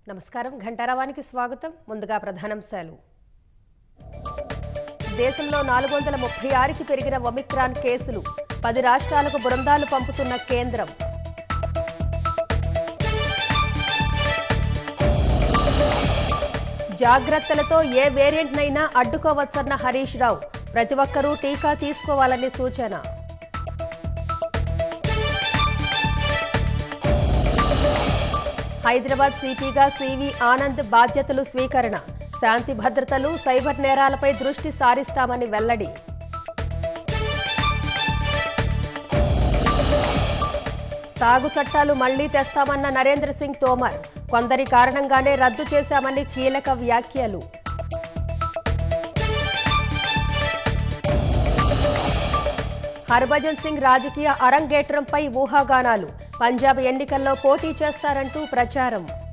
నమస్కారం ఘంటారావానికి స్వాగతం ముందుగా ప్రధానాంశాలు దేశంలో నాలుగు వందల ముప్పై ఆరుకి పెరిగిన ఒమిక్రాన్ కేసులు పది రాష్ట్రాలకు బృందాలు పంపుతున్న కేంద్రం జాగ్రత్తలతో ఏ వేరియంట్నైనా అడ్డుకోవచ్చన్న హరీష్ రావు ప్రతి ఒక్కరూ టీకా తీసుకోవాలని సూచన హైదరాబాద్ సిపిగా సివి ఆనంద్ బాధ్యతలు స్వీకరణ శాంతి భద్రతలు సైబర్ నేరాలపై దృష్టి సారిస్తామని వెల్లడి సాగు చట్టాలు మళ్లీ తెస్తామన్న నరేంద్ర సింగ్ తోమర్ కొందరి కారణంగానే రద్దు చేశామని కీలక వ్యాఖ్యలు హర్భజన్ సింగ్ రాజకీయ అరంగేట్రంపై ఊహాగానాలు పంజాబ్ ఎన్నికల్లో పోటీ చేస్తారంటూ ప్రచారం